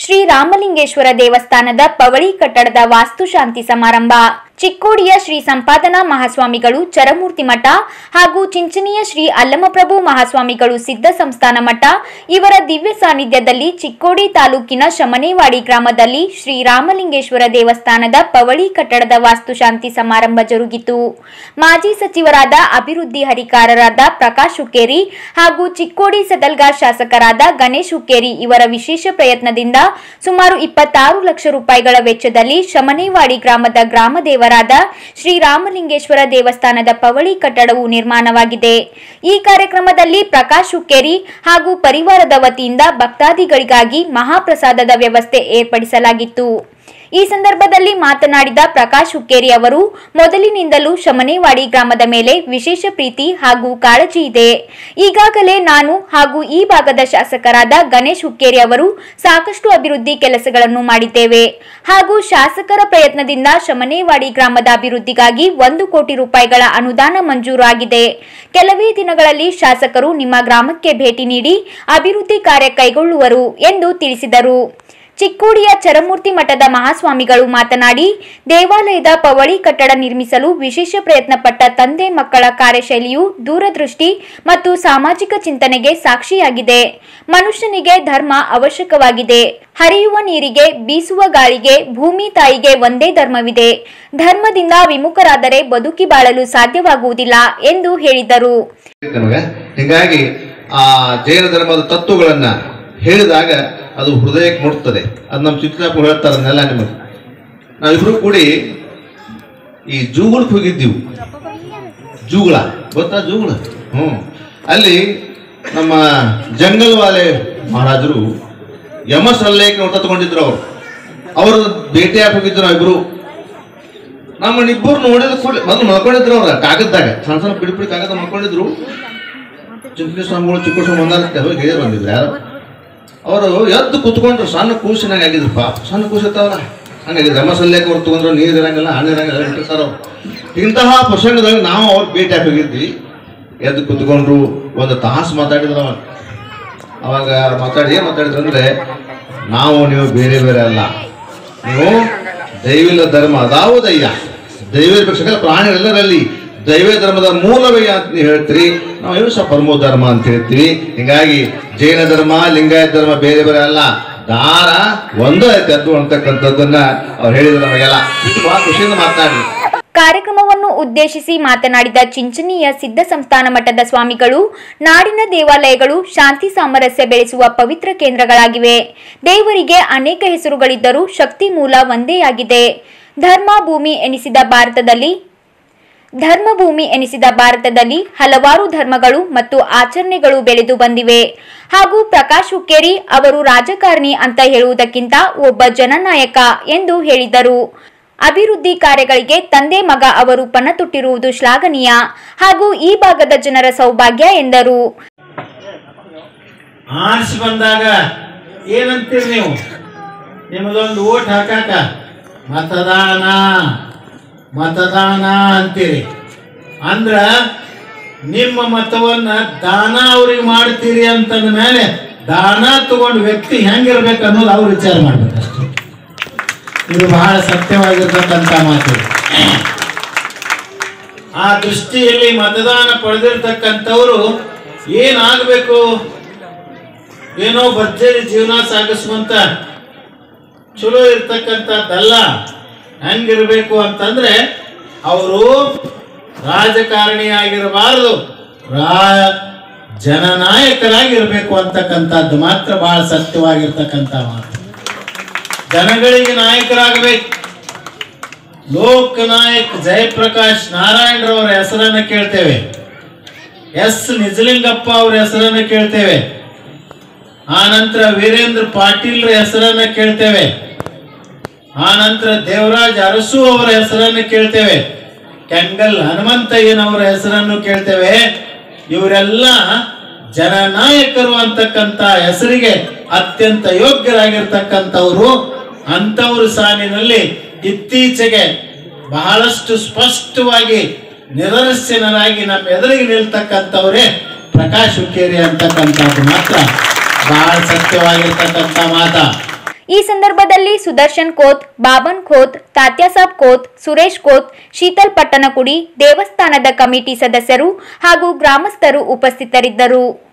ಶ್ರೀ ರಾಮಲಿಂಗೇಶ್ವರ ದೇವಸ್ಥಾನದ ಪವಳಿ ಕಟ್ಟಡದ ವಾಸ್ತುಶಾಂತಿ ಸಮಾರಂಭ ಚಿಕ್ಕೋಡಿಯ ಶ್ರೀ ಸಂಪಾದನಾ ಮಹಾಸ್ವಾಮಿಗಳು ಚರಮೂರ್ತಿ ಮಠ ಹಾಗೂ ಚಿಂಚಣಿಯ ಶ್ರೀ ಅಲ್ಲಮಪ್ರಭು ಮಹಾಸ್ವಾಮಿಗಳು ಸಿದ್ಧ ಸಂಸ್ಥಾನ ಮಠ ಇವರ ದಿವ್ಯ ಸಾನ್ನಿಧ್ಯದಲ್ಲಿ ಚಿಕ್ಕೋಡಿ ತಾಲೂಕಿನ ಶಮನೇವಾಡಿ ಗ್ರಾಮದಲ್ಲಿ ಶ್ರೀ ರಾಮಲಿಂಗೇಶ್ವರ ದೇವಸ್ಥಾನದ ಪವಳಿ ಕಟ್ಟಡದ ವಾಸ್ತುಶಾಂತಿ ಸಮಾರಂಭ ಜರುಗಿತು ಮಾಜಿ ಸಚಿವರಾದ ಅಭಿವೃದ್ಧಿ ಹರಿಕಾರರಾದ ಪ್ರಕಾಶ್ ಹುಕ್ಕೇರಿ ಹಾಗೂ ಚಿಕ್ಕೋಡಿ ಸದಲ್ಗಾರ್ ಶಾಸಕರಾದ ಗಣೇಶ್ ಹುಕ್ಕೇರಿ ಇವರ ವಿಶೇಷ ಪ್ರಯತ್ನದಿಂದ ಸುಮಾರು ಇಪ್ಪತ್ತಾರು ಲಕ್ಷ ರೂಪಾಯಿಗಳ ವೆಚ್ಚದಲ್ಲಿ ಶಮನೇವಾಡಿ ಗ್ರಾಮದ ಗ್ರಾಮ ದೇವರಾದ ಶ್ರೀ ರಾಮಲಿಂಗೇಶ್ವರ ದೇವಸ್ಥಾನದ ಪವಳಿ ಕಟ್ಟಡವು ನಿರ್ಮಾಣವಾಗಿದೆ ಈ ಕಾರ್ಯಕ್ರಮದಲ್ಲಿ ಪ್ರಕಾಶ್ ಹುಕ್ಕೇರಿ ಹಾಗೂ ಪರಿವಾರದ ವತಿಯಿಂದ ಭಕ್ತಾದಿಗಳಿಗಾಗಿ ಮಹಾಪ್ರಸಾದದ ವ್ಯವಸ್ಥೆ ಏರ್ಪಡಿಸಲಾಗಿತ್ತು ಈ ಸಂದರ್ಭದಲ್ಲಿ ಮಾತನಾಡಿದ ಪ್ರಕಾಶ್ ಹುಕ್ಕೇರಿ ಅವರು ಮೊದಲಿನಿಂದಲೂ ಶಮನೇವಾಡಿ ಗ್ರಾಮದ ಮೇಲೆ ವಿಶೇಷ ಪ್ರೀತಿ ಹಾಗೂ ಕಾಳಜಿ ಇದೆ ಈಗಾಗಲೇ ನಾನು ಹಾಗೂ ಈ ಭಾಗದ ಶಾಸಕರಾದ ಗಣೇಶ್ ಹುಕ್ಕೇರಿ ಅವರು ಸಾಕಷ್ಟು ಅಭಿವೃದ್ಧಿ ಕೆಲಸಗಳನ್ನು ಮಾಡಿದ್ದೇವೆ ಹಾಗೂ ಶಾಸಕರ ಪ್ರಯತ್ನದಿಂದ ಶಮನೇವಾಡಿ ಗ್ರಾಮದ ಅಭಿವೃದ್ಧಿಗಾಗಿ ಒಂದು ಕೋಟಿ ರೂಪಾಯಿಗಳ ಅನುದಾನ ಮಂಜೂರು ಆಗಿದೆ ಕೆಲವೇ ದಿನಗಳಲ್ಲಿ ಶಾಸಕರು ನಿಮ್ಮ ಗ್ರಾಮಕ್ಕೆ ಭೇಟಿ ನೀಡಿ ಅಭಿವೃದ್ಧಿ ಕಾರ್ಯ ಕೈಗೊಳ್ಳುವರು ಎಂದು ತಿಳಿಸಿದರು ಚಿಕ್ಕೋಡಿಯ ಚರಮೂರ್ತಿ ಮಠದ ಮಹಾಸ್ವಾಮಿಗಳು ಮಾತನಾಡಿ ದೇವಾಲಯದ ಪವಳಿ ಕಟ್ಟಡ ನಿರ್ಮಿಸಲು ವಿಶೇಷ ಪ್ರಯತ್ನಪಟ್ಟ ತಂದೆ ಮಕ್ಕಳ ಕಾರ್ಯಶೈಲಿಯು ದೂರದೃಷ್ಟಿ ಮತ್ತು ಸಾಮಾಜಿಕ ಚಿಂತನೆಗೆ ಸಾಕ್ಷಿಯಾಗಿದೆ ಮನುಷ್ಯನಿಗೆ ಧರ್ಮ ಅವಶ್ಯಕವಾಗಿದೆ ಹರಿಯುವ ನೀರಿಗೆ ಬೀಸುವ ಗಾಳಿಗೆ ಭೂಮಿ ತಾಯಿಗೆ ಒಂದೇ ಧರ್ಮವಿದೆ ಧರ್ಮದಿಂದ ವಿಮುಖರಾದರೆ ಬದುಕಿ ಬಾಳಲು ಸಾಧ್ಯವಾಗುವುದಿಲ್ಲ ಎಂದು ಹೇಳಿದರು ನಮಗೆ ಹೀಗಾಗಿ ಆ ಜೈನ ಧರ್ಮದ ತತ್ವಗಳನ್ನ ಹೇಳಿದಾಗ ಅದು ಹೃದಯಕ್ಕೆ ಮುಟ್ತದೆ ಅದು ನಮ್ಮ ಚಿಕ್ಕಪ್ಪ ಹೇಳ್ತಾರೆ ಅದನ್ನೆಲ್ಲ ನಿಮಗೆ ನಾವಿಬ್ರು ಕೂಡಿ ಈ ಜೂಗುಳಕ್ಕೆ ಹೋಗಿದ್ದೀವಿ ಜೂಗುಳ ಗೊತ್ತಾ ಜೂಗುಳ ಹ್ಞೂ ಅಲ್ಲಿ ನಮ್ಮ ಜಂಗಲ್ವಾಲೆ ಮಹಾರಾಜರು ಯಮ ಸಲ್ಲೇಖ ನೋಡ್ತಾ ತಗೊಂಡಿದ್ರು ಅವರು ಅವರು ಭೇಟಿಯಾಗಿ ಹೋಗಿದ್ರು ನಾವಿಬ್ರು ನಮ್ಮನ್ನಿಬ್ಬರು ನೋಡಿದ ಕೂಡಲೇ ಮೊದಲು ಮಲ್ಕೊಂಡಿದ್ರು ಅವ್ರ ಕಾಗದದಾಗ ಸಣ್ಣ ಸಣ್ಣ ಪಿಡಿ ಪಿಡಿ ಕಾಗದ ಮಲ್ಕೊಂಡಿದ್ರು ಚಿಂತನೆ ಸ್ವಾಮಿಗಳು ಚಿಕ್ಕ ಸ್ವಾಮಿ ಬಂದಾರ ಹೋಗಿ ಹೇಳಿದ್ರು ಬಂದಿದ್ರು ಯಾರು ಅವರು ಎದ್ದು ಕುತ್ಕೊಂಡ್ರು ಸಣ್ಣ ಕೂಸಿನಾಗ ಆಗಿದ್ರು ಪಾಪ ಸಣ್ಣ ಕೂಸು ಇರ್ತಾವಲ್ಲ ಹಂಗಾಗಿದ್ರು ರಮ ಸಲ್ಲೇಕ ಅವ್ರು ತಗೊಂಡ್ರು ನೀರು ಇರಂಗಿಲ್ಲ ಹಣ್ಣು ಇರಂಗಿಲ್ಲ ಎಲ್ಲ ಇಟ್ಟಿರ್ತಾರ ಅವ್ರು ಇಂತಹ ಪ್ರಸಂಗದಾಗ ನಾವು ಅವ್ರು ಭೇಟಿಯಾಗಿ ಹೋಗಿದ್ವಿ ಎದ್ದು ಕುತ್ಕೊಂಡ್ರು ಒಂದು ತಾಸು ಮಾತಾಡಿದ್ರು ಅವ ಅವಾಗ ಮಾತಾಡಿ ಏನು ಮಾತಾಡಿದ್ರು ಅಂದ್ರೆ ನಾವು ನೀವು ಬೇರೆ ಬೇರೆ ಅಲ್ಲ ನೀವು ದೈವಿಲ್ಲ ಧರ್ಮ ಅದಾವು ದಯ್ಯ ದೈವ ಇರ್ಬೇಕು ಪ್ರಾಣಿಗಳೆಲ್ಲರಲ್ಲಿ ದೈವ ಧರ್ಮದ ಮೂಲವೇ ಅಂತ ನೀವು ಹೇಳ್ತೀರಿ ನಾವು ಏನು ಸಹ ಪರಮೋ ಧರ್ಮ ಅಂತ ಹೇಳ್ತೀವಿ ಹಿಂಗಾಗಿ ಜೈನ ಧರ್ಮ ಲಿಂಗಾಯತ ಧರ್ಮ ಬೇರೆ ಬೇರೆ ಅಲ್ಲ ದಾರ ಒಂದೇ ಐತೆ ಅದು ಅಂತಕ್ಕಂಥದ್ದನ್ನ ಅವ್ರು ಹೇಳಿದ್ರು ನಮಗೆಲ್ಲ ಇದು ಬಹಳ ಖುಷಿಯಿಂದ ಮಾತನಾಡಿ ಕಾರ್ಯಕ್ರಮವನ್ನು ಉದ್ದೇಶಿಸಿ ಮಾತನಾಡಿದ ಚಿಂಚಣಿಯ ಸಿದ್ಧ ಸಂಸ್ಥಾನ ಮಠದ ಸ್ವಾಮಿಗಳು ನಾಡಿನ ದೇವಾಲಯಗಳು ಶಾಂತಿ ಸಾಮರಸ್ಯ ಬೆಳೆಸುವ ಪವಿತ್ರ ಕೇಂದ್ರಗಳಾಗಿವೆ ದೇವರಿಗೆ ಅನೇಕ ಹೆಸರುಗಳಿದ್ದರೂ ಶಕ್ತಿ ಮೂಲ ಒಂದೇ ಆಗಿದೆ ಧರ್ಮ ಭೂಮಿ ಎನಿಸಿದ ಭಾರತದಲ್ಲಿ ಧರ್ಮಭೂಮಿ ಎನಿಸಿದ ಭಾರತದಲ್ಲಿ ಹಲವಾರು ಧರ್ಮಗಳು ಮತ್ತು ಆಚರಣೆಗಳು ಬೆಳೆದು ಬಂದಿವೆ ಹಾಗೂ ಪ್ರಕಾಶ್ ಹುಕ್ಕೇರಿ ಅವರು ರಾಜಕಾರಣಿ ಅಂತ ಹೇಳುವುದಕ್ಕಿಂತ ಒಬ್ಬ ಜನನಾಯಕ ಎಂದು ಹೇಳಿದರು ಅಭಿವೃದ್ಧಿ ಕಾರ್ಯಗಳಿಗೆ ತಂದೆ ಮಗ ಅವರು ಪಣ ತೊಟ್ಟಿರುವುದು ಶ್ಲಾಘನೀಯ ಹಾಗೂ ಈ ಭಾಗದ ಜನರ ಸೌಭಾಗ್ಯ ಎಂದರು ಆರಿಸಿ ಬಂದಾಗ ಏನಂತೀರಿ ನೀವು ನಿಮ್ಮದೊಂದು ಓಟ್ ಹಾಕಾಕ ಮತದಾನ ಮತದಾನ ಅಂತೀರಿ ಅಂದ್ರ ನಿಮ್ಮ ಮತವನ್ನ ದಾನ ಅವ್ರಿಗೆ ಮಾಡ್ತೀರಿ ಅಂತಂದ ಮೇಲೆ ದಾನ ತಗೊಂಡು ವ್ಯಕ್ತಿ ಹೆಂಗಿರ್ಬೇಕು ಅನ್ನೋದು ಅವ್ರು ವಿಚಾರ ಮಾಡ್ಬೇಕಷ್ಟೇ ಇದು ಬಹಳ ಸತ್ಯವಾಗಿರ್ತಕ್ಕಂಥ ಮಾತು ಆ ದೃಷ್ಟಿಯಲ್ಲಿ ಮತದಾನ ಪಡೆದಿರ್ತಕ್ಕಂಥವ್ರು ಏನಾಗಬೇಕು ಏನೋ ಭರ್ಜರಿ ಜೀವನ ಸಾಗಿಸುವಂತ ಚಲೋ ಇರ್ತಕ್ಕಂಥದ್ದಲ್ಲ ಹೆಂಗಿರ್ಬೇಕು ಅಂತಂದ್ರೆ ಅವರು ರಾಜಕಾರಣಿ ಆಗಿರಬಾರದು ರಾ ಜನನಾಯಕರಾಗಿರ್ಬೇಕು ಅಂತಕ್ಕಂಥದ್ದು ಮಾತ್ರ ಬಹಳ ಸತ್ಯವಾಗಿರ್ತಕ್ಕಂಥ ಮಾತು ಜನಗಳಿಗೆ ನಾಯಕರಾಗಬೇಕು ಲೋಕ ನಾಯಕ್ ಜಯಪ್ರಕಾಶ್ ನಾರಾಯಣರವರ ಹೆಸರನ್ನ ಕೇಳ್ತೇವೆ ಎಸ್ ನಿಜಲಿಂಗಪ್ಪ ಅವರ ಹೆಸರನ್ನ ಕೇಳ್ತೇವೆ ಆ ನಂತರ ವೀರೇಂದ್ರ ಪಾಟೀಲ್ರ ಹೆಸರನ್ನ ಕೇಳ್ತೇವೆ ಆ ನಂತರ ದೇವರಾಜ್ ಅರಸು ಅವರ ಹೆಸರನ್ನು ಕೇಳ್ತೇವೆ ಕೆಂಗಲ್ ಹನುಮಂತಯ್ಯನವರ ಹೆಸರನ್ನು ಕೇಳ್ತೇವೆ ಇವರೆಲ್ಲ ಜನನಾಯಕರು ಅಂತಕ್ಕಂಥ ಹೆಸರಿಗೆ ಅತ್ಯಂತ ಯೋಗ್ಯರಾಗಿರ್ತಕ್ಕಂಥವ್ರು ಅಂಥವ್ರ ಸಾಲಿನಲ್ಲಿ ಇತ್ತೀಚೆಗೆ ಬಹಳಷ್ಟು ಸ್ಪಷ್ಟವಾಗಿ ನಿದರ್ಶನರಾಗಿ ನಮ್ಮ ಎದುರಿಗೆ ನಿಲ್ತಕ್ಕಂಥವರೇ ಪ್ರಕಾಶ್ ಹುಕ್ಕೇರಿ ಅಂತಕ್ಕಂಥದ್ದು ಮಾತ್ರ ಬಹಳ ಸತ್ಯವಾಗಿರ್ತಕ್ಕಂಥ ಮಾತ ಈ ಸಂದರ್ಭದಲ್ಲಿ ಸುದರ್ಶನ್ ಕೋತ್ ಬಾಬನ್ ಖೋತ್ ತಾತ್ಯಾಸಾಬ್ ಕೋತ್ ಸುರೇಶ್ ಕೋತ್ ಶೀತಲ್ ಪಟ್ಟಣಕುಡಿ ದೇವಸ್ಥಾನದ ಕಮಿಟಿ ಸದಸ್ಯರು ಹಾಗೂ ಗ್ರಾಮಸ್ಥರು ಉಪಸ್ಥಿತರಿದ್ದರು